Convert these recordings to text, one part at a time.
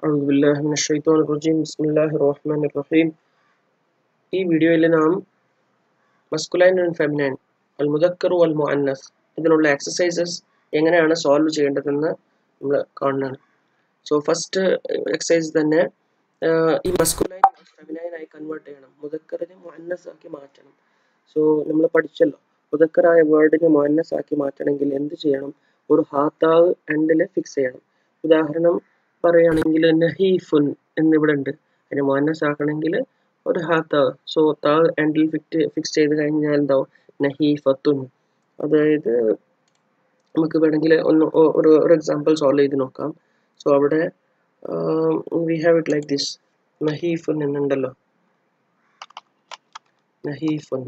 أعوذ بالله من الشيطان الرجيم بسم الله الرحمن الرحيم ഈ വീഡിയോയിൽ നാം മസ്കുലൈൻ ആൻഡ് ഫെമിനൈൻ അൽ മുദക്കർ വൽ മുഅന്നസ് ഇതിനുള്ള എക്സസൈസസ് എങ്ങനെയാണ് സോൾവ് ചെയ്യേണ്ടതെന്ന് നമ്മൾ കാണുന്നതാണ് സോ ഫസ്റ്റ് എക്സസൈസ് തന്നെ ആഹ് ഈ മസ്കുലൈൻ ഫെമിനൈൻ ആയി കൺവേർട്ട് ചെയ്യണം മുദക്കറിനെ മുഅന്നസ് ആക്കി മാറ്റണം സോ നമ്മൾ പഠിച്ചല്ലോ മുദക്കറായ വേർഡിനെ മുഅന്നസ് ആക്കി മാറ്റണമെങ്കിൽ എന്ത് ചെയ്യണം ഒരു ഹാത്താവ് എൻഡിൽ ഫിക്സ് ചെയ്യണം ഉദാഹരണം പറയുകയാണെങ്കിൽ നഹീഫുൻ എന്നിവിടെ ഉണ്ട് അതിനെ മുഅന്നസ് ആക്കണമെങ്കിൽ ഒരു ഹാത്താവ് സോ താവ് എൻഡിൽ ഫിക്റ്റ് ഫിക്സ് ചെയ്ത് കഴിഞ്ഞാൽ എന്താവും നഹീഫത്തുൻ അതായത് നമുക്ക് വേണമെങ്കിൽ ഒന്ന് ഒ- ഒരു ഒരു എക്സാമ്പിൾ സോൾവ് ചെയ്ത് നോക്കാം സോ അവിടെ we have it like this നഹീഫുൻ എന്നുണ്ടല്ലോ നഹീഫുൻ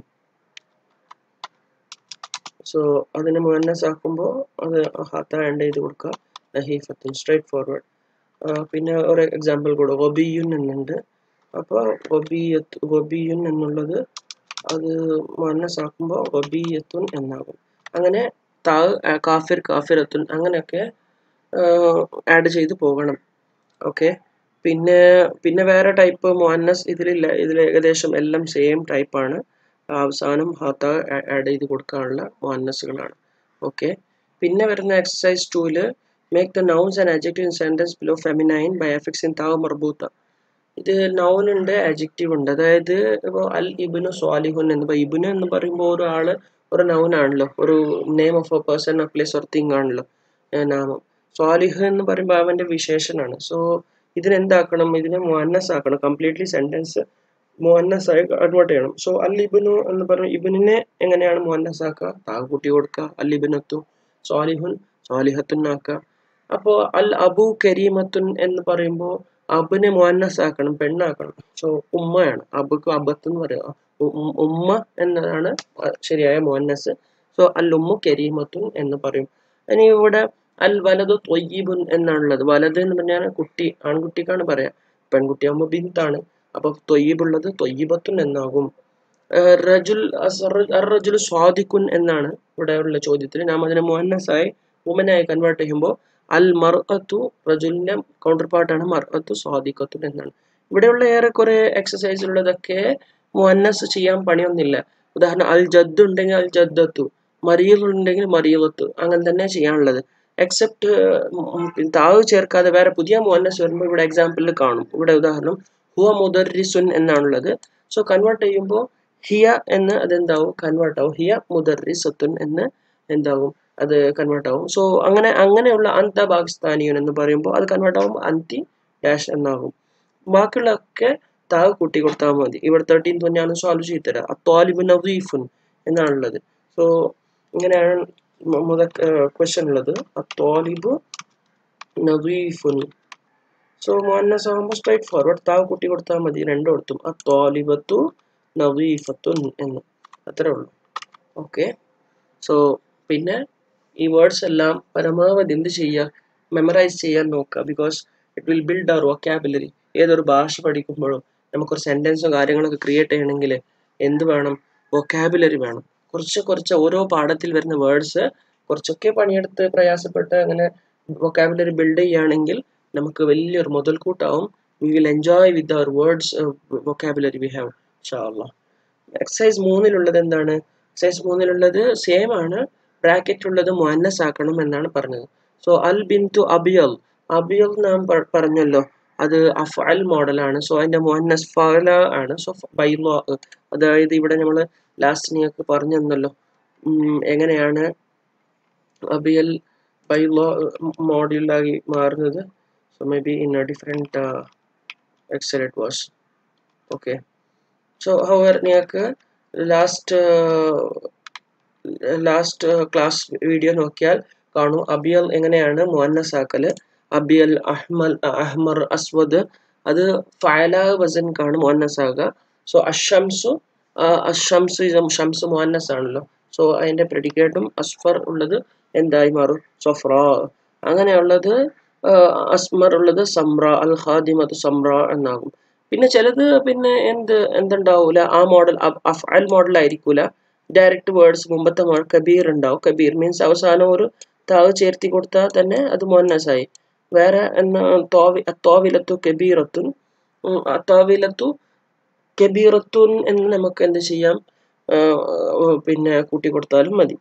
സോ അതിനെ മുഅന്നസ് ആക്കുമ്പോൾ അത് ഹാത്ത ആൻഡ് ചെയ്ത് കൊടുക്കുക നഹീഫത്തുൻ സ്ട്രൈറ്റ് ഫോർവേഡ് പിന്നെ ഒരു എക്സാമ്പിൾ കൂടെ വബിയുൻ എന്നുണ്ട് അപ്പോൾ വബിയത്ത് വബിയുൻ എന്നുള്ളത് അത് മുഅന്നസ് ആക്കുമ്പോൾ വബിയത്തുൻ എന്നാകും അങ്ങനെ താ കാഫിർ കാഫിറത്തുൻ അങ്ങനെയൊക്കെ ആഡ് ചെയ്ത് പോകണം ഓക്കെ പിന്നെ പിന്നെ വേറെ ടൈപ്പ് മുഅന്നസ് ഇതിലില്ല ഇതിൽ ഏകദേശം എല്ലാം സെയിം ടൈപ്പാണ് അവസാനം ഹാത്ത ആഡ് ചെയ്ത് കൊടുക്കാനുള്ള മുഅന്നസുകളാണ് ഓക്കെ പിന്നെ വരുന്ന എക്സസൈസ് ടൂല് make the nouns and adjective in sentence below feminine by affixing താവ് മർബൂത്ത ഇത് നൗൺ ഉണ്ട് adjective ഉണ്ട് അതായത് ഇപ്പോൾ അൽ ഇബിനു സ്വാലിഹുൻ എന്ന് ഇപ്പോൾ ഇബിനു എന്ന് പറയുമ്പോൾ ഒരാൾ ഒരു നൗൺ ആണല്ലോ ഒരു name of a person of place or thing ആണല്ലോ ഏ, നാമം സ്വാലിഹ് എന്ന് പറയുമ്പോൾ അവൻ്റെ വിശേഷനാണ് സോ ഇതിനെന്താക്കണം ഇതിനെ മുഅന്നസ് ആക്കണം കംപ്ലീറ്റ്ലി സെൻറ്റൻസ് മുഅന്നസ് ആയി കൺവേർട്ട് ചെയ്യണം സോ അൽ ഇബിനു എന്ന് പറഞ്ഞ ഇബിനെ എങ്ങനെയാണ് മുഅന്നസ് ആക്കുക താവ് കൂട്ടി കൊടുക്കുക അൽ ഇബിനത്തു സ്വാലിഹുൻ സ്വാലിഹത്തുൻ ആക്കുക അപ്പോൾ അൽ അബു കരീമത്തുൻ എന്ന് പറയുമ്പോൾ അബിനെ മുഅന്നസ് ആക്കണം പെണ്ണാക്കണം സോ ഉമ്മയാണ് അബുക്ക് അബത്ത് എന്ന് പറയുക ഉ- ഉം- ഉമ്മ എന്നതാണ് അഹ് ശരിയായ മുഅന്നസ് സോ അൽ ഉമ്മു കരീമത്തുൻ എന്ന് പറയും ഇനി ഇവിടെ അൽ വലതു ത്വയ്യിബുൻ എന്നാണുള്ളത് വലത് എന്ന് പറഞ്ഞാൽ കുട്ടി ആൺകുട്ടിക്കാണ് പറയാ പെൺകുട്ടിയാകുമ്പോൾ ബിന്താണ് അപ്പൊ ത്വയ്യിബുള്ളത് ത്വയ്യിബത്തുൻ എന്നാകും ആഹ് റജുൽ അസ്- അർ-റജുലു സ്വാദിഖുൻ എന്നാണ് ഇവിടെ ഉള്ള ചോദ്യത്തിൽ നാം അതിനെ മുഅന്നസായി വുമനായി കൺവേർട്ട് ചെയ്യുമ്പോൾ അൽ മർഅത്തു റജുലിന്റെ കൗണ്ടർ പാർട്ടാണ് മർഅത്തു സ്വാദിഖത്തുൻ എന്നാണ് ഇവിടെയുള്ള ഏറെക്കുറെ എക്സസൈസിലുള്ളതൊക്കെ മുഅന്നസ് ചെയ്യാൻ പണിയൊന്നുമില്ല ഉദാഹരണം അൽ ജദ്ദ് ഉണ്ടെങ്കിൽ അൽ ജദ്ദത്തു മറിയൽ ഉണ്ടെങ്കിൽ മറിയലത്തു അങ്ങനെ തന്നെ ചെയ്യാനുള്ളത് എക്സെപ്റ്റ് താവ് ചേർക്കാതെ വേറെ പുതിയ മുഅന്നസ് വരുമ്പോൾ ഇവിടെ എക്സാമ്പിളിൽ കാണും ഇവിടെ ഉദാഹരണം ഹുവ മുദർരിസുൻ എന്നാണുള്ളത് സോ കൺവേർട്ട് ചെയ്യുമ്പോൾ ഹിയ എന്ന് അതെന്താവും കൺവേർട്ട് ആവും ഹിയ മുദർരിസത്തുൻ എന്ന് എന്താവും അത് കൺവേർട്ട് ആവും സോ അങ്ങനെ അങ്ങനെയുള്ള അന്ത പാകിസ്ഥാനിയൻ എന്ന് പറയുമ്പോൾ അത് കൺവേർട്ട് ആവും അന്തി ഡാഷ് എന്നാകും ബാക്കിയുള്ളതൊക്കെ താവ് കൂട്ടി കൊടുത്താൽ മതി ഇവിടെ തേർട്ടീൻ ഞാൻ സോൾവ് ചെയ്ത് തരാം അത്വാലിബ് നദീഫുൻ എന്നാണുള്ളത് സോ ഇങ്ങനെയാണ് മുത ക്വസ്റ്റ്യൻ ഉള്ളത് അത്വാലിബ് നദീഫുൻ സോ മുഅന്നസ് ആകുമ്പോൾ സ്ട്രൈറ്റ് ഫോർവേഡ് താവ് കൂട്ടി കൊടുത്താൽ മതി രണ്ടും കൊടുത്തും അത്വാലിബത്തു നദീഫത്തുൻ എന്ന് അത്രേ ഉള്ളൂ ഓക്കെ സോ പിന്നെ ഈ വേർഡ്സ് എല്ലാം പരമാവധി എന്ത് ചെയ്യുക മെമ്മറൈസ് ചെയ്യാൻ നോക്കുക because it will build our vocabulary ഏതൊരു ഭാഷ പഠിക്കുമ്പോഴും നമുക്കൊരു സെൻറ്റൻസോ കാര്യങ്ങളൊക്കെ ക്രിയേറ്റ് ചെയ്യണമെങ്കിൽ എന്ത് വേണം വൊക്കാബുലറി വേണം കുറച്ച് കുറച്ച് ഓരോ പാഠത്തിൽ വരുന്ന വേർഡ്സ് കുറച്ചൊക്കെ പണിയെടുത്ത് പ്രയാസപ്പെട്ട് അങ്ങനെ വൊക്കാബുലറി ബിൽഡ് ചെയ്യുകയാണെങ്കിൽ നമുക്ക് വലിയൊരു മുതൽക്കൂട്ടാവും we will enjoy with our words vocabulary we have ഇൻഷാല്ലാ എക്സസൈസ് മൂന്നിലുള്ളത് എന്താണ് എക്സസൈസ് മൂന്നിലുള്ളത് സെയിം ആണ് ബ്രാക്കറ്റ് ഉള്ളത് മുഅന്നസ് ആക്കണം എന്നാണ് പറഞ്ഞത് സോ അൽ ബിന്തു അബിയൽ അബിയൽ നാം പ- പറഞ്ഞല്ലോ അത് അഫ്അൽ മോഡലാണ് സോ അതിന്റെ മുഅന്നസ് ഫഅല ആണ് സോ ബൈലോ അതായത് ഇവിടെ നമ്മൾ ലാസ്റ്റ് നിങ്ങൾക്ക് പറഞ്ഞു തന്നല്ലോ ഉം, എങ്ങനെയാണ് അബിയൽ ബൈലോ മോഡലായി മാറുന്നത് so may be in a different എക്സൽ it was okay so our നിങ്ങൾക്ക് ലാസ്റ്റ് ലാസ്റ്റ് ക്ലാസ് വീഡിയോ നോക്കിയാൽ കാണൂ അബിയൽ എങ്ങനെയാണ് മുഅന്നസ് ആക്കല് അബിയൽ അഹ്മൽ അഹ്മർ അസ്വദ് അത് ഫയല വസൻ കാണും മുഅന്നസ് ആകുക സോ അഷംസു അഷംസ് ഇത് ഷംസ് മുഅന്നസ് ആണല്ലോ സോ അതിന്റെ പ്രെഡിക്കേറ്റും അസ്ഫർ ഉള്ളത് എന്തായി മാറും സൊഫ്ര അങ്ങനെയുള്ളത് ആ, അസ്മർ ഉള്ളത് സംറ അൽ ഖാദിമത്ത് സംറ എന്നാകും പിന്നെ ചിലത് പിന്നെ എന്ത് എന്തുണ്ടാവൂല ആ മോഡൽ അഫ്അൽ മോഡൽ ആയിരിക്കൂല ഡയറക്റ്റ് വേർഡ്സ് മുമ്പത്തെ മോഡൽ കബീർ ഉണ്ടാവും കബീർ മീൻസ് അവസാനം ഒരു താവ് ചേർത്തി കൊടുത്താൽ തന്നെ അത് മുഅന്നസായി വേറെ എന്ന തോവി അത്തോവിലത്തു കബീറത്തുൻ ഉം, അത്തോവിലത്തു കബീറത്തുൻ എന്ന് നമുക്ക് എന്ത് ചെയ്യാം ആ, പിന്നെ കൂട്ടി കൊടുത്താലും മതി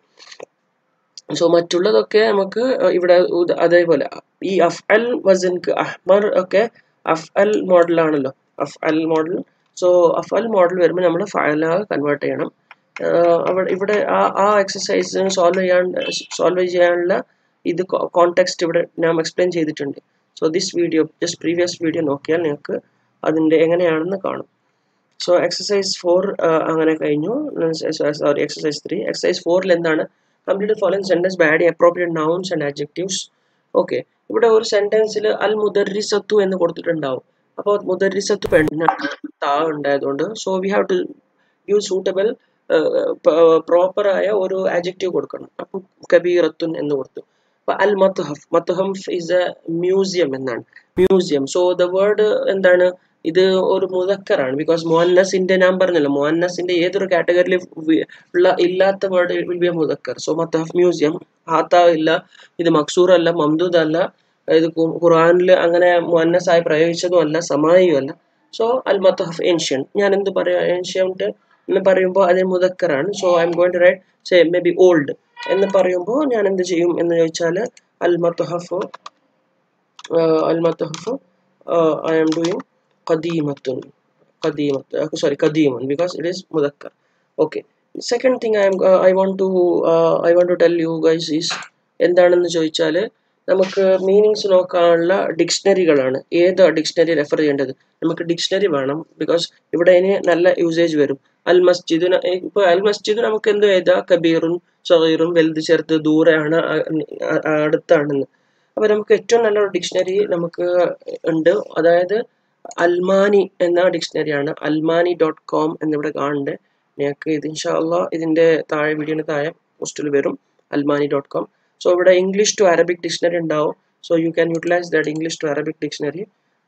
സോ മറ്റുള്ളതൊക്കെ നമുക്ക് ഇവിടെ ഉദ- അതേപോലെ ഈ അഫ് അൽ വസൻക്ക് അഹ്മർ ഒക്കെ അഫ് അൽ മോഡലാണല്ലോ അഫ് അൽ മോഡൽ സോ അഫ് അൽ മോഡൽ വരുമ്പോൾ നമ്മൾ ഫയല കൺവേർട്ട് ചെയ്യണം ആഹ് അവിടെ ഇവിടെ ആ ആ എക്സസൈസ് സോൾവ് ചെയ്യാൻ സോൾവ് ചെയ്യാനുള്ള ഇത് കോണ്ടെക്സ്റ്റ് ഇവിടെ ഞാൻ എക്സ്പ്ലെയിൻ ചെയ്തിട്ടുണ്ട് so this video just previous video നോക്കിയാൽ നിങ്ങൾക്ക് അതിൻ്റെ എങ്ങനെയാണെന്ന് കാണും സോ എക്സസൈസ് ഫോർ അങ്ങനെ കഴിഞ്ഞു സോറി എക്സസൈസ് ത്രീ എക്സസൈസ് ഫോറിൽ എന്താണ് complete following sentence bad appropriate nouns and adjectives okay ഇവിടെ ഒരു സെൻറ്റൻസിൽ അൽ മുദരിസത്തു എന്ന് കൊടുത്തിട്ടുണ്ടാവും അപ്പോൾ മുദരിസത്തു പെണ്ണാണ് താ ഉണ്ടായതുകൊണ്ട് so we have to you suitable proper ആയ ഒരു ആഡ്ജക്റ്റീവ് കൊടുക്കണം അപ്പം കബീറത്തുൻ എന്ന് കൊടുത്തു അപ്പൊ അൽ മത്ഹഫ് മത്ഹഫ് ഇസ് എ മ്യൂസിയം എന്നാണ് മ്യൂസിയം സോ ദ വേർഡ് എന്താണ് ഇത് ഒരു മുതക്കറാണ് ബിക്കോസ് മോഹന്നസിന്റെ ഞാൻ പറഞ്ഞല്ലോ മോഹന്നസിന്റെ ഏതൊരു കാറ്റഗറിയിൽ ഉള്ള ഇല്ലാത്ത വേർഡ് വിൽ ബി എ മുതക്കർ സോ മത്തഹഫ് മ്യൂസിയം ഹാത്ത ഇല്ല ഇത് മക്സൂർ അല്ല മംദൂദ് അല്ല ഇത് ഖുറാനിൽ അങ്ങനെ മുഹന്നസായി പ്രയോഗിച്ചതും അല്ല സമായിയും അല്ല സോ അൽ മത്തഹഫ് ഏൻഷ്യൻ ഞാൻ എന്ത് പറയാ ഏൻഷ്യൻറ്റ് എന്ന് പറയുമ്പോൾ അത് മുതക്കറാണ് so I'm going to write say may be old എന്ന് പറയുമ്പോൾ ഞാൻ എന്ത് ചെയ്യും എന്ന് ചോദിച്ചാൽ അൽ മത്തഹഫ് അൽ മത്തഹഫ് ഐ ആം ഡൂയിങ് ഖദീമത്തുൻ ഖദീമത്ത് സോറി ഖദീമുൻ ബിക്കോസ് ഇറ്റ് ഈസ് മുദക്കർ okay second thing I'm I want to I want to tell you guys is എന്താണെന്ന് ചോദിച്ചാൽ നമുക്ക് മീനിങ്സ് നോക്കാനുള്ള ഡിക്ഷണറികളാണ് ഏത് ഡിക്ഷണറി റെഫർ ചെയ്യേണ്ടത് നമുക്ക് ഡിക്ഷണറി വേണം ബിക്കോസ് ഇവിടെ ഇനി നല്ല യൂസേജ് വരും അൽ മസ്ജിദ് ഇപ്പോൾ അൽ മസ്ജിദ് നമുക്ക് എന്ത് എഴുതാം കബീറും സഹീറും വലുത് ചേർത്ത് ദൂരെയാണ് അ- അ- അടുത്താണെന്ന് അപ്പോൾ നമുക്ക് ഏറ്റവും നല്ലൊരു ഡിക്ഷണറി നമുക്ക് ഉണ്ട് അതായത് അൽമാനി എന്ന ഡിക്ഷണറിയാണ് അൽമാനി ഡോട്ട് കോം എന്നിവിടെ കാണുന്നുണ്ട് നിങ്ങൾക്ക് ഇത് ഇൻഷാല്ല ഇതിൻ്റെ താഴെ വീഡിയോന് താഴെ പോസ്റ്റിൽ വരും അൽമാനി ഡോട്ട് കോം സോ ഇവിടെ ഇംഗ്ലീഷ് ടു അറബിക് ഡിക്ഷണറി ഉണ്ടാവും so you can utilise that English to Arabic dictionary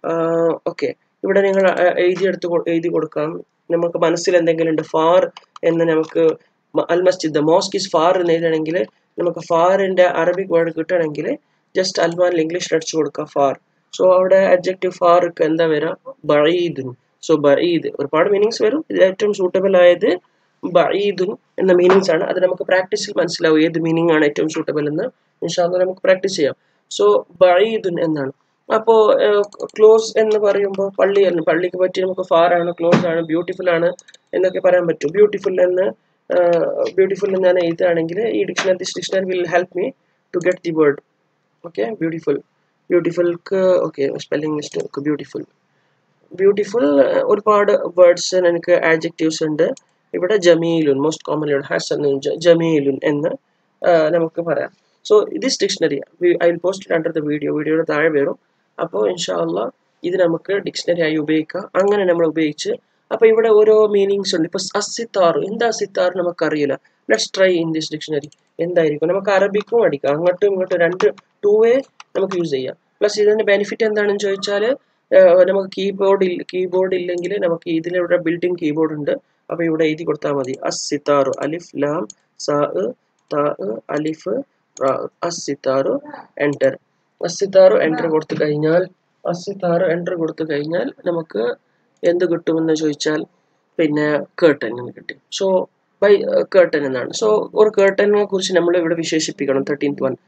okay ഇവിടെ നിങ്ങൾ അഹ് എഴുതിയെടുത്ത് കൊ- എഴുതി കൊടുക്കാം നമുക്ക് മനസ്സിൽ എന്തെങ്കിലും ഉണ്ട് ഫാർ എന്ന് നമുക്ക് മ- അൽ മസ്ജിദ് മോസ്ക് ഇസ് ഫാർ എന്ന് എഴുതണമെങ്കിൽ നമുക്ക് ഫാറിന്റെ അറബിക് വേർഡ് കിട്ടണമെങ്കിൽ ജസ്റ്റ് അൽമാനിൽ ഇംഗ്ലീഷിൽ അടിച്ചു കൊടുക്കുക ഫാർ സോ അവിടെ അഡ്ജക്റ്റീവ് ഫാർക്ക് എന്താ വരാ ബഈദുൻ സോ ബഈദ് ഒരുപാട് മീനിങ്സ് വരും ഇതിൽ ഏറ്റവും സൂട്ടബിൾ ആയത് ബഈദുൻ എന്ന മീനിങ്സ് ആണ് അത് നമുക്ക് പ്രാക്ടീസിൽ മനസ്സിലാവും ഏത് മീനിങ് ആണ് ഏറ്റവും സൂട്ടബിൾ എന്ന് ഇൻഷാല്ല നമുക്ക് പ്രാക്ടീസ് ചെയ്യാം സോ ബഈദുൻ എന്നാണ് അപ്പോൾ ക്ലോസ് എന്ന് പറയുമ്പോൾ പള്ളിയാണ് പള്ളിക്ക് പറ്റി നമുക്ക് ഫാർ ആണ് ക്ലോസ് ആണ് ബ്യൂട്ടിഫുൾ ആണ് എന്നൊക്കെ പറയാൻ പറ്റും ബ്യൂട്ടിഫുൾ എന്ന് ബ്യൂട്ടിഫുൾ എന്ന് ഞാൻ എഴുതുകയാണെങ്കിൽ ഈ dictionary this dictionary will help me to get the word okay beautiful ബ്യൂട്ടിഫുൾക്ക് okay spelling mistake beautiful beautiful ഒരുപാട് വേർഡ്സ് എനിക്ക് ആഡ്ജക്റ്റീവ്സ് ഉണ്ട് ഇവിടെ ജമീലുൻ മോസ്റ്റ് കോമൺലി ഹസൻ ജമീലുൻ എന്ന് ആ, നമുക്ക് പറയാം so this dictionary I will post under the video വീഡിയോയുടെ താഴെ വരും അപ്പോൾ ഇൻഷാല്ല ഇത് നമുക്ക് ഡിക്ഷണറി ആയി ഉപയോഗിക്കാം അങ്ങനെ നമ്മൾ ഉപയോഗിച്ച് അപ്പോൾ ഇവിടെ ഓരോ മീനിങ്സ് ഉണ്ട് ഇപ്പോൾ അസിത്താർ എന്താ അസിത്താർ നമുക്കറിയില്ല let's try in this dictionary എന്തായിരിക്കും നമുക്ക് അറബിക്കും അടിക്കാം അങ്ങോട്ടും ഇങ്ങോട്ടും രണ്ട് ടു വേ നമുക്ക് യൂസ് ചെയ്യാം പ്ലസ് ഇതിന്റെ ബെനിഫിറ്റ് എന്താണെന്ന് ചോദിച്ചാൽ നമുക്ക് കീബോർഡ് കീബോർഡ് ഇല്ലെങ്കിൽ നമുക്ക് ഇതിലിവിടെ ബിൽഡിംഗ് കീബോർഡ് ഉണ്ട് അപ്പോൾ ഇവിടെ എഴുതി കൊടുത്താൽ മതി അസിത്താറു അലിഫ് ലാം സാ താ അലിഫ് റാ അസിത്താറു എൻ്റർ അസിത്താറു എൻ്റർ കൊടുത്തു കഴിഞ്ഞാൽ അസിത്താറു എൻ്റർ കൊടുത്തു കഴിഞ്ഞാൽ നമുക്ക് എന്ത് കിട്ടുമെന്ന് ചോദിച്ചാൽ പിന്നെ കേട്ടൻ എന്ന് കിട്ടും സോ ബൈ കേട്ടൻ എന്നാണ് സോ ഒരു കേട്ടനെ കുറിച്ച് നമ്മൾ ഇവിടെ വിശേഷിപ്പിക്കണം തേർട്ടീൻത് വൺ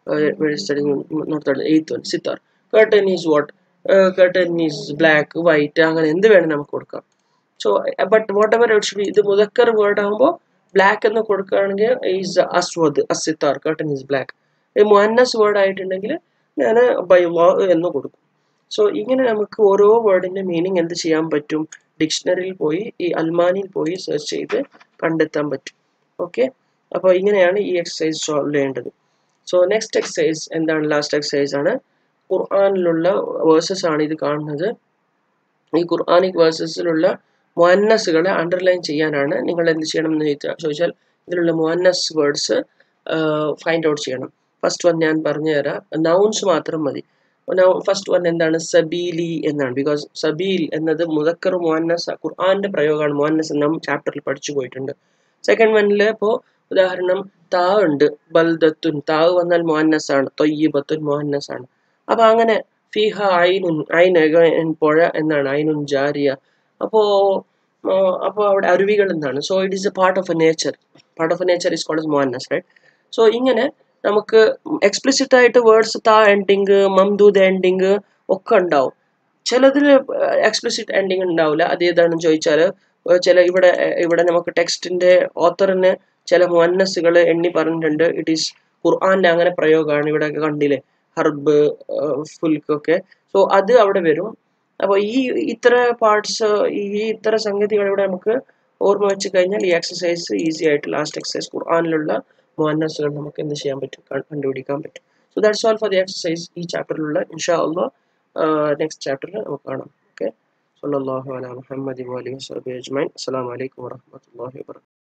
എയ്ത്ത് വൺ സിത്താർ cotton is what cotton is black white അങ്ങനെ എന്ത് വേണം നമുക്ക് കൊടുക്കാം so but whatever it's be ഇത് മുതക്കർ വേർഡ് ആകുമ്പോൾ ബ്ലാക്ക് എന്ന് കൊടുക്കുകയാണെങ്കിൽ ഈസ് അസ്വദ് അസിത്താർ കേട്ടൻ ഈസ് ബ്ലാക്ക് മുഹന്നസ് വേർഡ് ആയിട്ടുണ്ടെങ്കിൽ ഞാൻ ബൈവാ എന്ന് കൊടുക്കും സോ ഇങ്ങനെ നമുക്ക് ഓരോ വേർഡിന്റെ മീനിങ് എന്ത് ചെയ്യാൻ പറ്റും ഡിക്ഷണറിയിൽ പോയി ഈ അൽമാനിയിൽ പോയി സെർച്ച് ചെയ്ത് കണ്ടെത്താൻ പറ്റും ഓക്കെ അപ്പോൾ ഇങ്ങനെയാണ് ഈ എക്സസൈസ് സോൾവ് ചെയ്യേണ്ടത് സോ നെക്സ്റ്റ് എക്സസൈസ് എന്താണ് ലാസ്റ്റ് എക്സസൈസ് ആണ് ഖുർആാനിലുള്ള വേഴ്സസ് ആണ് ഇത് കാണുന്നത് ഈ ഖുർആാനിക് വേഴ്സസിലുള്ള മുഅന്നസുകളെ അണ്ടർലൈൻ ചെയ്യാനാണ് നിങ്ങൾ എന്ത് ചെയ്യണം എന്ന് ചോദിച്ചാൽ ചോദിച്ചാൽ ഇതിലുള്ള മുഅന്നസ് വേർഡ്സ് ഫൈൻഡ് ഔട്ട് ചെയ്യണം ഫസ്റ്റ് വൺ ഞാൻ പറഞ്ഞു തരാം നൗൺസ് മാത്രം മതി ഫസ്റ്റ് വൺ എന്താണ് സബീലി എന്നാണ് ബിക്കോസ് സബീൽ എന്നത് മുതക്കർ മുഅന്നസ് ഖുർആന്റെ പ്രയോഗമാണ് മുഅന്നസ് എന്ന് നാം ചാപ്റ്ററിൽ പഠിച്ചു പോയിട്ടുണ്ട് സെക്കൻഡ് വണ്ണിൽ ഇപ്പോൾ ഉദാഹരണം താ ഉണ്ട് ബൽദത്തുൻ താവ് വന്നാൽ മുഅന്നസ് ആണ് തൊയ്യബത്തുൻ മുഅന്നസ് ആണ് അപ്പൊ അങ്ങനെ ഫിഹ ഐനുൻ ഐൻ again പുഴ എന്നാണ് ഐനുൻ ജാരിയ അപ്പോ അപ്പോ അവിടെ അരുവികൾ എന്നാണ് so it is a part of a nature part of a nature is called മോഹന്നസ് റൈറ്റ് സോ ഇങ്ങനെ നമുക്ക് എക്സ്പ്ലിസിറ്റ് ആയിട്ട് വേർഡ്സ് താ എൻഡിങ് മംദൂദ് എൻഡിങ് ഒക്കെ ഉണ്ടാവും ചിലതിൽ എക്സ്പ്ലിസിറ്റ് എൻഡിങ് ഉണ്ടാവില്ല അത് ഏതാണെന്ന് ചോദിച്ചാൽ ചില ഇവിടെ ഇവിടെ നമുക്ക് ടെക്സ്റ്റിന്റെ ഓത്തറിന് ചില മുന്നസുകൾ എണ്ണി പറഞ്ഞിട്ടുണ്ട് ഇറ്റ് ഈസ് ഖുർആാന്റെ അങ്ങനെ പ്രയോഗമാണ് ഇവിടെ കണ്ടില്ലേ ഹർബ് ഫുൽക്കൊക്കെ സോ അത് അവിടെ വരും അപ്പോൾ ഈ ഇത്ര പാർട്സ് ഈ ഇത്ര സംഗതികൾ ഇവിടെ നമുക്ക് ഓർമ്മ വെച്ച് കഴിഞ്ഞാൽ ഈ എക്സസൈസ് ഈസി ആയിട്ട് ലാസ്റ്റ് എക്സസൈസ് ഖുർആാനിലുള്ള മുന്നസുകൾ നമുക്ക് എന്ത് ചെയ്യാൻ പറ്റും കണ്ടുപിടിക്കാൻ പറ്റും so that's all for the exercise ഈ ചാപ്റ്ററിലുള്ള ഇൻഷാ അള്ളാഹ് നെക്സ്റ്റ് ചാപ്റ്ററിൽ നമുക്ക് കാണാം ഓക്കെ صلى الله على محمد وآله وصحبه أجمعين السلام عليكم ورحمة الله وبركاته